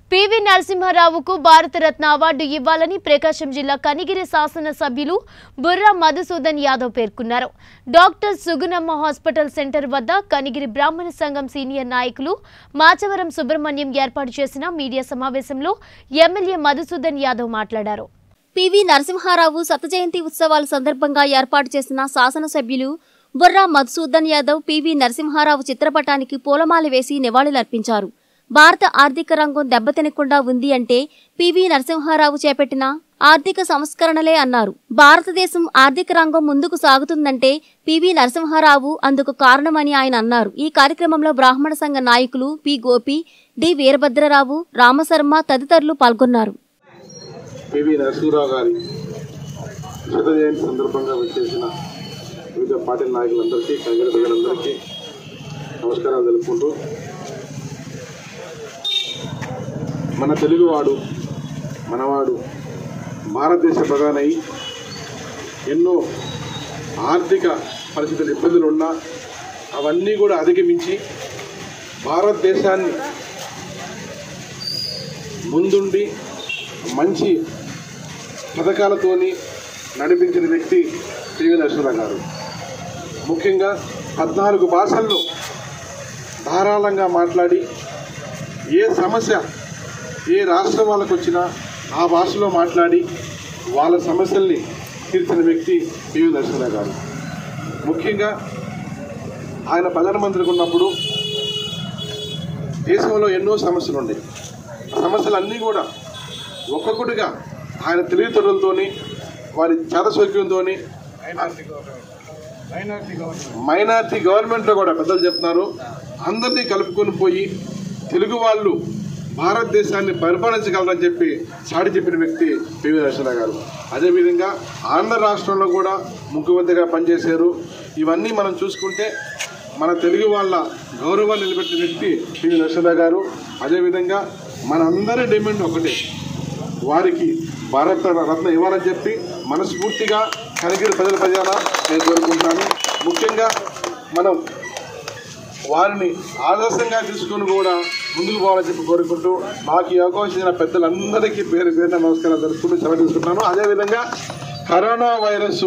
PV నరసింహారావుకు Bharat Ratna award ఇవ్వాలని ప్రకాశం జిల్లా కనిగిరి శాసనసభ్యులు బుర్రా మధుసూదన్ యాదవ్ పేర్కొన్నారు డాక్టర్ సుగుణమ్మ హాస్పిటల్ సెంటర్ వద్ద కనిగిరి బ్రాహ్మణ సంఘం సీనియర్ నాయకులు మాచవరం సుబ్రహ్మణ్యం ఏర్పాటు చేసిన మీడియా సమావేశంలో ఎమ్మెల్యే మధుసూదన్ యాదవ్ మాట్లాడారు పివి నరసింహారావు శత జయంతి ఉత్సవాల సందర్భంగా ఏర్పాటు చేసిన శాసనసభ్యులు బుర్రా మధుసూదన్ యాదవ్ పివి నరసింహారావు చిత్రపటానికి పూలమాల వేసి నివాళులర్పించారు భారత ఆర్థిక రంగం దెబ్బతినకుండా ఉంది అంటే పివి నరసింహారావు చేపట్టిన ఆర్థిక సంస్కరణలే అన్నారు భారతదేశం ఆర్థిక రంగం ముందుకు సాగుతుందంటే పివి నరసింహారావు అందుకు కారణమని ఆయన అన్నారు ఈ కార్యక్రమంలో బ్రాహ్మణ సంఘ నాయకులు పి గోపి డి వీరభద్రరావు రామశర్మ తదితరులు పాల్గొన్నారు పివి నరసింహరావు గారి శత జయంతి సందర్భంగా వచ్చేసిన వివిధ పార్టీల నాయకులందరికీ కంగర ప్రజలందరికీ నమస్కారాలు తెలుపుకుంటూ మన తెలుగువాడు మనవాడు భారతదేశ ప్రధాని అయి ఎన్నో ఆర్థిక పరిస్థితులు ఇబ్బందులు ఉన్నా అవన్నీ కూడా అధిగమించి భారతదేశాన్ని ముందుండి మంచి పథకాలతోని నడిపించిన వ్యక్తి పివి నరసింహరావు గారు ముఖ్యంగా పద్నాలుగు భాషల్లో ధారాళంగా మాట్లాడి ఏ సమస్య ఏ రాష్ట్రం వాళ్ళకు వచ్చినా ఆ భాషలో మాట్లాడి వాళ్ళ సమస్యల్ని తీర్చిన వ్యక్తి పివి నరసింహరావు గారు ముఖ్యంగా ఆయన ప్రధానమంత్రికి ఉన్నప్పుడు దేశంలో ఎన్నో సమస్యలు ఉన్నాయి ఆ సమస్యలన్నీ కూడా ఒక్కొక్కటిగా ఆయన తెలివితేటలతోని వారి చేతసౌక్యంతో మైనార్టీ గవర్నమెంట్లో కూడా పెద్దలు చెప్తున్నారు అందరినీ కలుపుకొని పోయి తెలుగు వాళ్ళు భారతదేశాన్ని పరిపాలించగలరని చెప్పి చాటి చెప్పిన వ్యక్తి పివి నరసింహరావు గారు అదేవిధంగా ఆంధ్ర రాష్ట్రంలో కూడా ముఖ్యమంత్రిగా పనిచేశారు ఇవన్నీ మనం చూసుకుంటే మన తెలుగు వాళ్ళ గౌరవాన్ని నిలబెట్టిన వ్యక్తి పివి నరసింహరావు గారు అదేవిధంగా మనందరి డిమాండ్ ఒకటే వారికి భారత రత్న ఇవ్వాలని చెప్పి మనస్ఫూర్తిగా కనిగిరి ప్రజల ప్రజల నేను కోరుకుంటున్నాను ముఖ్యంగా మనం వారిని ఆదర్శంగా తీసుకొని కూడా ముందుకు పోవాలని చెప్పి కోరుకుంటూ నాకు ఈ అవకాశం ఇచ్చిన పెద్దలందరికీ పేరు పేరున నమస్కారాలు తెలుపుకుంటూ సెలవు తీసుకుంటున్నాను అదేవిధంగా కరోనా వైరస్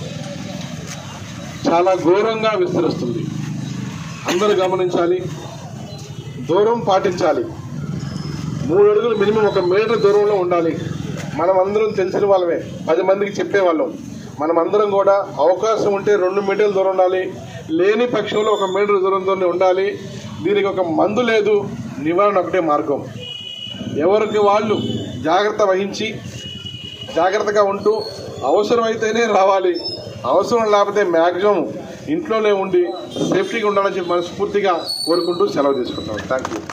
చాలా ఘోరంగా విస్తరిస్తుంది అందరూ గమనించాలి దూరం పాటించాలి మూడు అడుగులు మినిమం ఒక మీటర్ దూరంలో ఉండాలి మనం అందరం తెలిసిన వాళ్ళమే పది మందికి చెప్పేవాళ్ళం మనం అందరం కూడా అవకాశం ఉంటే రెండు మీటర్ల దూరం ఉండాలి లేని పక్షంలో ఒక మీటర్ దూరంతోనే ఉండాలి దీనికి ఒక మందు లేదు నివారణ ఒకటే మార్గం ఎవరికి వాళ్ళు జాగ్రత్త వహించి జాగ్రత్తగా ఉంటూ అవసరమైతేనే రావాలి అవసరం లేకపోతే మ్యాక్సిమం ఇంట్లోనే ఉండి సేఫ్టీగా ఉండాలని చెప్పి మనస్ఫూర్తిగా కోరుకుంటూ సెలవు తీసుకుంటాం థ్యాంక్ యూ